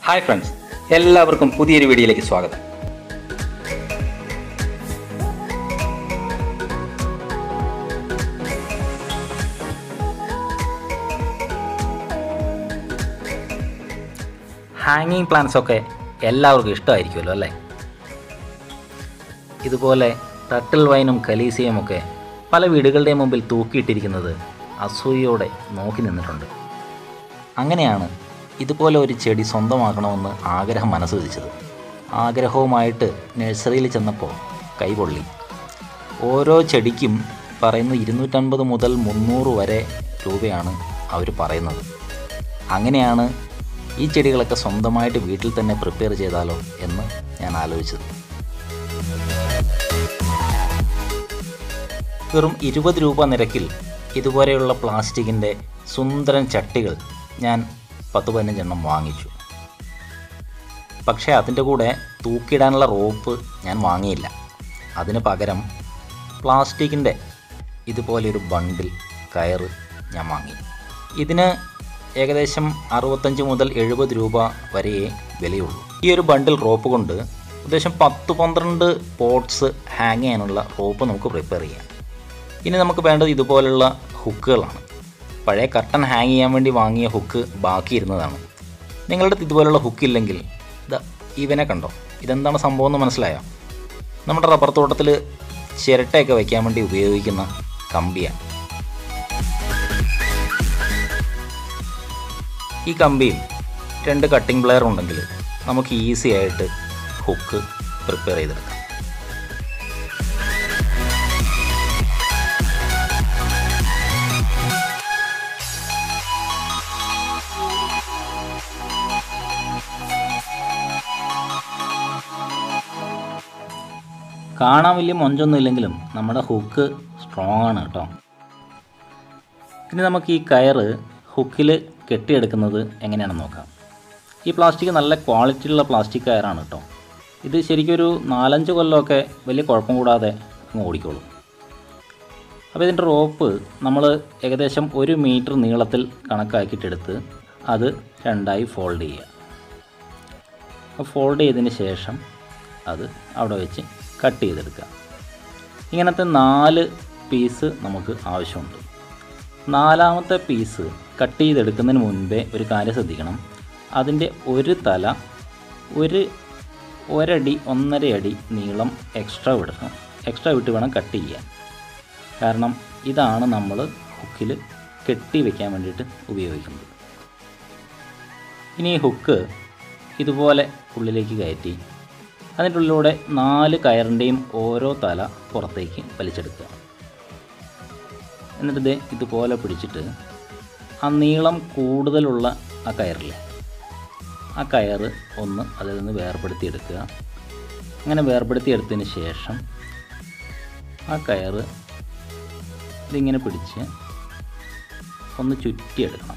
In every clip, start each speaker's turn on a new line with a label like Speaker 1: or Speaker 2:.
Speaker 1: hi friends എല്ലാവർക്കും പുതിയൊരു വീഡിയോയിലേക്ക് സ്വാഗതം ഹാങ്ങിങ് പ്ലാന്റ്സ് ഒക്കെ എല്ലാവർക്കും ഇഷ്ടമായിരിക്കുമല്ലോ അല്ലേ ഇതുപോലെ ടട്ടിൽ വൈനും കലീസിയും ഒക്കെ പല വീടുകളുടെയും മുമ്പിൽ തൂക്കിയിട്ടിരിക്കുന്നത് അസൂയയോടെ നോക്കി നിന്നിട്ടുണ്ട് അങ്ങനെയാണ് ഇതുപോലെ ഒരു ചെടി സ്വന്തമാക്കണമെന്ന് ആഗ്രഹം മനസ്സ് വിധിച്ചത് ആഗ്രഹവുമായിട്ട് നഴ്സറിയിൽ ചെന്നപ്പോൾ കൈപൊള്ളി ഓരോ ചെടിക്കും പറയുന്ന ഇരുന്നൂറ്റൻപത് മുതൽ മുന്നൂറ് വരെ രൂപയാണ് അവർ പറയുന്നത് അങ്ങനെയാണ് ഈ ചെടികളൊക്കെ സ്വന്തമായിട്ട് വീട്ടിൽ തന്നെ പ്രിപ്പയർ ചെയ്താലോ എന്ന് ഞാൻ ആലോചിച്ചത് വെറും ഇരുപത് രൂപ നിരക്കിൽ ഇതുപോലെയുള്ള പ്ലാസ്റ്റിക്കിൻ്റെ സുന്ദരൻ ചട്ടികൾ ഞാൻ പത്ത് പതിനഞ്ചെണ്ണം വാങ്ങിച്ചു പക്ഷേ അതിൻ്റെ കൂടെ തൂക്കിയിടാനുള്ള റോപ്പ് ഞാൻ വാങ്ങിയില്ല അതിന് പകരം പ്ലാസ്റ്റിക്കിൻ്റെ ഇതുപോലെയൊരു ബണ്ടിൽ കയറ് ഞാൻ വാങ്ങി ഇതിന് ഏകദേശം അറുപത്തഞ്ച് മുതൽ എഴുപത് രൂപ വരെയേ വിലയുള്ളൂ ഈ ഒരു ബണ്ടിൽ റോപ്പ് കൊണ്ട് ഏകദേശം പത്ത് പന്ത്രണ്ട് പോട്ട്സ് ഹാങ് ചെയ്യാനുള്ള റോപ്പ് നമുക്ക് പ്രിപ്പയർ ചെയ്യാം ഇനി നമുക്ക് വേണ്ടത് ഇതുപോലുള്ള ഹുക്കുകളാണ് പഴയ കർട്ടൻ ഹാങ് ചെയ്യാൻ വേണ്ടി വാങ്ങിയ ഹുക്ക് ബാക്കിയിരുന്നതാണ് നിങ്ങളുടെ അടുത്ത് ഇതുപോലുള്ള ഹുക്ക് ഇല്ലെങ്കിൽ ഇതാ ഇവനെ കണ്ടോ ഇതെന്താണ് സംഭവം എന്ന് മനസ്സിലായോ നമ്മുടെ റബ്ബർ തോട്ടത്തിൽ ചിരട്ടയൊക്കെ വയ്ക്കാൻ വേണ്ടി ഉപയോഗിക്കുന്ന കമ്പിയാണ് ഈ കമ്പിയും രണ്ട് കട്ടിംഗ് പ്ലെയർ ഉണ്ടെങ്കിൽ നമുക്ക് ഈസി ആയിട്ട് ഹുക്ക് പ്രിപ്പയർ ചെയ്തെടുക്കാം കാണാൻ വലിയ മൊഞ്ചൊന്നും ഇല്ലെങ്കിലും നമ്മുടെ ഹുക്ക് സ്ട്രോങ് ആണ് കേട്ടോ ഇനി നമുക്ക് ഈ കയറ് ഹുക്കിൽ കെട്ടിയെടുക്കുന്നത് എങ്ങനെയാണെന്ന് നോക്കാം ഈ പ്ലാസ്റ്റിക് നല്ല ക്വാളിറ്റിയുള്ള പ്ലാസ്റ്റിക് കയറാണ് കേട്ടോ ഇത് ശരിക്കും ഒരു നാലഞ്ച് കൊല്ലമൊക്കെ വലിയ കുഴപ്പം കൂടാതെ അങ്ങ് ഓടിക്കോളും അപ്പോൾ ഇതിൻ്റെ റോപ്പ് നമ്മൾ ഏകദേശം ഒരു മീറ്റർ നീളത്തിൽ കണക്കാക്കിയിട്ടെടുത്ത് അത് രണ്ടായി ഫോൾഡ് ചെയ്യുക അപ്പോൾ ഫോൾഡ് ചെയ്തതിന് ശേഷം അത് അവിടെ വെച്ച് കട്ട് ചെയ്തെടുക്കുക ഇങ്ങനത്തെ നാല് പീസ് നമുക്ക് ആവശ്യമുണ്ട് നാലാമത്തെ പീസ് കട്ട് ചെയ്തെടുക്കുന്നതിന് മുൻപേ ഒരു കാര്യം ശ്രദ്ധിക്കണം അതിൻ്റെ ഒരു തല ഒരു ഒരടി ഒന്നര അടി നീളം എക്സ്ട്രാ വിടണം എക്സ്ട്രാ വിട്ട് വേണം കട്ട് ചെയ്യാൻ കാരണം ഇതാണ് നമ്മൾ ഹുക്കിൽ കെട്ടി വെക്കാൻ വേണ്ടിയിട്ട് ഉപയോഗിക്കുന്നത് ഇനി ഈ ഹുക്ക് ഇതുപോലെ ഉള്ളിലേക്ക് കയറ്റി അതിൻ്റെ ഉള്ളിലൂടെ നാല് കയറിൻ്റെയും ഓരോ തല പുറത്തേക്ക് വലിച്ചെടുക്കുക എന്നിട്ട് ഇത് ഇതുപോലെ പിടിച്ചിട്ട് ആ നീളം കൂടുതലുള്ള ആ കയറില്ലേ ആ കയറ് ഒന്ന് അതിൽ നിന്ന് വേർപെടുത്തി എടുക്കുക അങ്ങനെ വേർപെടുത്തി എടുത്തതിന് ശേഷം ആ കയറ് ഇതിങ്ങനെ പിടിച്ച് ഒന്ന് ചുറ്റിയെടുക്കണം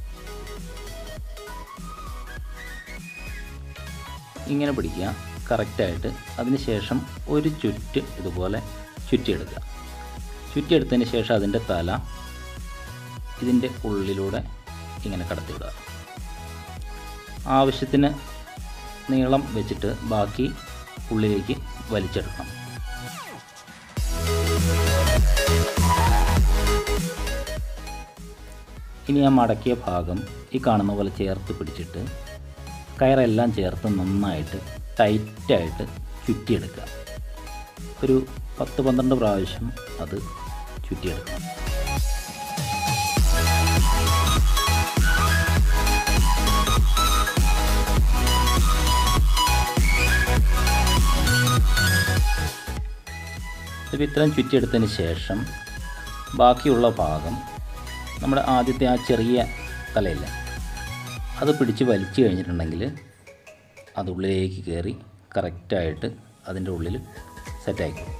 Speaker 1: ഇങ്ങനെ പിടിക്കുക കറക്റ്റായിട്ട് അതിന് ശേഷം ഒരു ചുറ്റ് ഇതുപോലെ ചുറ്റിയെടുക്കുക ചുറ്റിയെടുത്തതിന് ശേഷം അതിൻ്റെ തല ഇതിൻ്റെ ഉള്ളിലൂടെ ഇങ്ങനെ കടത്തിവിടുക ആവശ്യത്തിന് നീളം വെച്ചിട്ട് ബാക്കി ഉള്ളിലേക്ക് വലിച്ചെടുക്കണം ഇനി ആ മടക്കിയ ഭാഗം ഈ കാണുന്ന പോലെ ചേർത്ത് പിടിച്ചിട്ട് കയറെല്ലാം ചേർത്ത് നന്നായിട്ട് ടൈറ്റായിട്ട് ചുറ്റിയെടുക്കുക ഒരു പത്ത് പന്ത്രണ്ട് പ്രാവശ്യം അത് ചുറ്റിയെടുക്കണം ഇപ്പോൾ ഇത്രയും ചുറ്റിയെടുത്തതിന് ശേഷം ബാക്കിയുള്ള ഭാഗം നമ്മുടെ ആദ്യത്തെ ആ ചെറിയ തലയില്ല അത് പിടിച്ച് വലിച്ചു കഴിഞ്ഞിട്ടുണ്ടെങ്കിൽ അത് ഉള്ളിലേക്ക് കയറി കറക്റ്റായിട്ട് അതിൻ്റെ ഉള്ളിൽ സെറ്റായിക്കും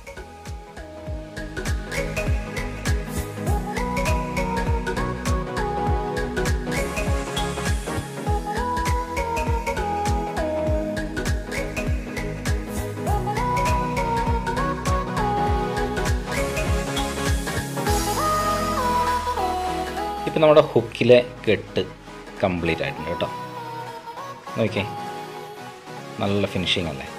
Speaker 1: ഇപ്പം നമ്മുടെ ഹുക്കിലെ കെട്ട് കംപ്ലീറ്റ് ആയിട്ടുണ്ട് കേട്ടോ ഓക്കെ നല്ല ഫിനിഷിംഗ് അല്ലേ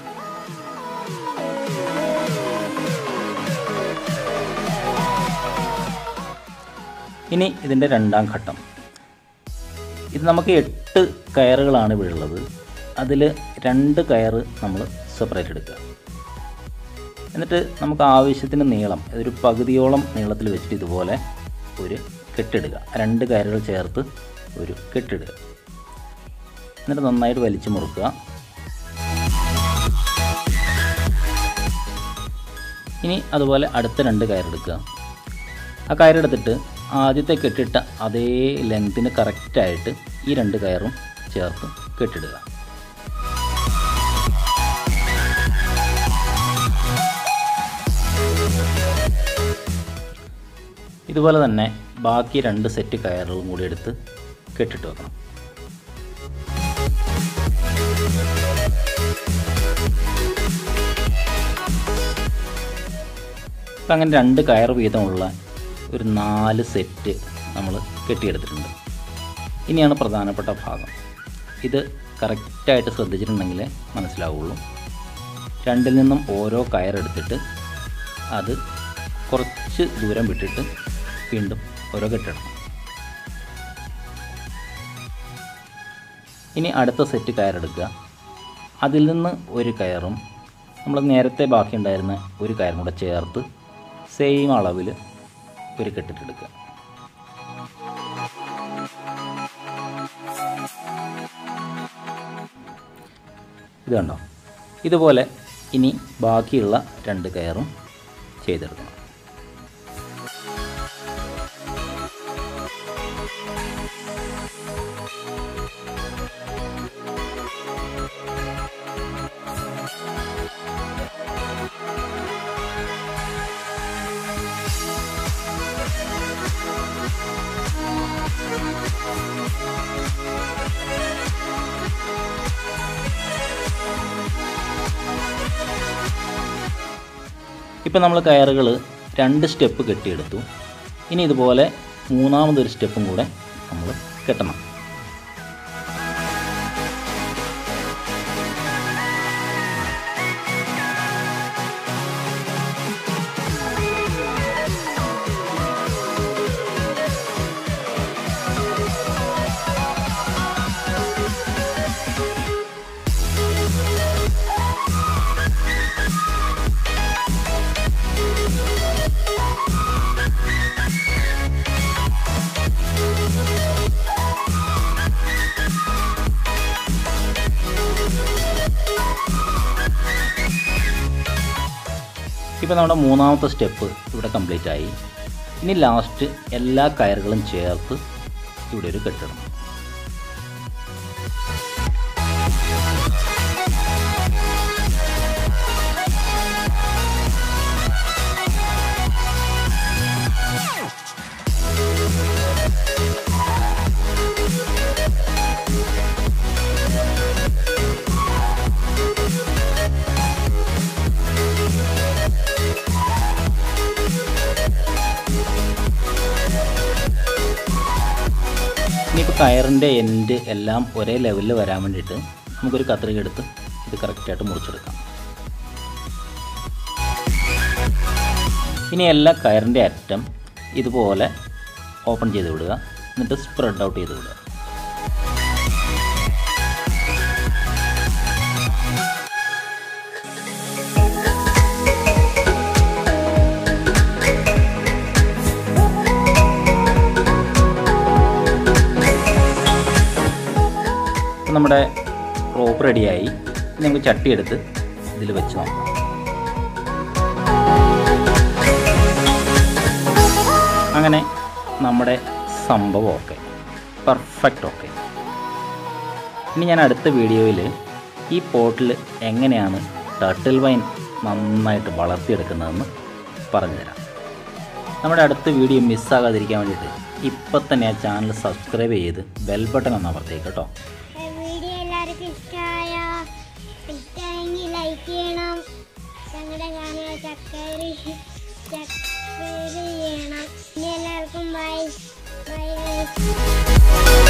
Speaker 1: ഇനി ഇതിൻ്റെ രണ്ടാം ഘട്ടം ഇത് നമുക്ക് എട്ട് കയറുകളാണ് ഇവിടെ ഉള്ളത് അതിൽ രണ്ട് കയറ് നമ്മൾ സെപ്പറേറ്റ് എടുക്കുക എന്നിട്ട് നമുക്ക് ആവശ്യത്തിന് നീളം ഒരു പകുതിയോളം നീളത്തിൽ വെച്ചിട്ട് ഇതുപോലെ ഒരു കെട്ടിടുക രണ്ട് കയറുകൾ ചേർത്ത് ഒരു കെട്ടിടുക എന്നിട്ട് നന്നായിട്ട് വലിച്ചു മുറുക്കുക ഇനി അതുപോലെ അടുത്ത രണ്ട് കയറെടുക്കുക ആ കയറെടുത്തിട്ട് ആദ്യത്തെ കെട്ടിട്ട അതേ ലെങ്തിന് കറക്റ്റായിട്ട് ഈ രണ്ട് കയറും ചേർത്ത് കെട്ടിടുക ഇതുപോലെ തന്നെ ബാക്കി രണ്ട് സെറ്റ് കയറുകളും കൂടി എടുത്ത് കെട്ടിട്ട് വെക്കണം അപ്പം അങ്ങനെ രണ്ട് കയർ വീതമുള്ള ഒരു നാല് സെറ്റ് നമ്മൾ കെട്ടിയെടുത്തിട്ടുണ്ട് ഇനിയാണ് പ്രധാനപ്പെട്ട ഭാഗം ഇത് കറക്റ്റായിട്ട് ശ്രദ്ധിച്ചിട്ടുണ്ടെങ്കിൽ മനസ്സിലാവുള്ളൂ രണ്ടിൽ നിന്നും ഓരോ കയറെടുത്തിട്ട് അത് കുറച്ച് ദൂരം വിട്ടിട്ട് വീണ്ടും ഓരോ കെട്ടിടണം ഇനി അടുത്ത സെറ്റ് കയറെടുക്കുക അതിൽ നിന്ന് ഒരു കയറും നമ്മൾ നേരത്തെ ബാക്കിയുണ്ടായിരുന്ന ഒരു കയറും കൂടെ ചേർത്ത് സെയിം അളവിൽ ഒരു കെട്ടിട്ടെടുക്കുക ഇത് കണ്ടോ ഇതുപോലെ ഇനി ബാക്കിയുള്ള രണ്ട് കയറും ചെയ്തെടുക്കണം ഇപ്പം നമ്മൾ കയറുകൾ രണ്ട് സ്റ്റെപ്പ് കെട്ടിയെടുത്തു ഇനി ഇതുപോലെ മൂന്നാമതൊരു സ്റ്റെപ്പും കൂടെ നമ്മൾ കെട്ടണം ഇപ്പോൾ നമ്മുടെ മൂന്നാമത്തെ സ്റ്റെപ്പ് ഇവിടെ കംപ്ലീറ്റ് ആയി ഇനി ലാസ്റ്റ് എല്ലാ കയറുകളും ചേർത്ത് ഇവിടെ ഒരു കെട്ടിടണം ഇനിയിപ്പോൾ കയറിൻ്റെ എൻഡ് എല്ലാം ഒരേ ലെവലിൽ വരാൻ വേണ്ടിയിട്ട് നമുക്കൊരു കത്രിക എടുത്ത് ഇത് കറക്റ്റായിട്ട് മുറിച്ചെടുക്കാം ഇനി എല്ലാ കയറിൻ്റെ അറ്റം ഇതുപോലെ ഓപ്പൺ ചെയ്ത് വിടുക എന്നിട്ട് സ്പ്രെഡ് ഔട്ട് ചെയ്ത് വിടുക ഇപ്പം നമ്മുടെ റോപ്പ് റെഡിയായി ഇനി നമുക്ക് ചട്ടി എടുത്ത് ഇതിൽ വെച്ച് നോക്കാം അങ്ങനെ നമ്മുടെ സംഭവം ഓക്കെ പെർഫെക്റ്റ് ഓക്കെ ഇനി ഞാൻ അടുത്ത വീഡിയോയിൽ ഈ പോട്ടിൽ എങ്ങനെയാണ് ടർട്ടിൽ വൈൻ നന്നായിട്ട് വളർത്തിയെടുക്കുന്നതെന്ന് പറഞ്ഞുതരാം നമ്മുടെ അടുത്ത വീഡിയോ മിസ്സാകാതിരിക്കാൻ വേണ്ടിയിട്ട് ഇപ്പം തന്നെ ആ ചാനൽ സബ്സ്ക്രൈബ് ചെയ്ത് ബെൽ ബട്ടൺ ഒന്ന് അമർത്തേക്ക് കേട്ടോ
Speaker 2: വീഡിയോ എല്ലാവർക്കും ഇഷ്ടമായ ഇഷ്ടമെങ്കിൽ ലൈക്ക് ചെയ്യണം ഞങ്ങളുടെ ചാനൽ സബ്സ്ക്രൈബ് സബ്സ്ക്രൈബ് ചെയ്യണം ഇനി എല്ലാവർക്കും ബൈ ബൈ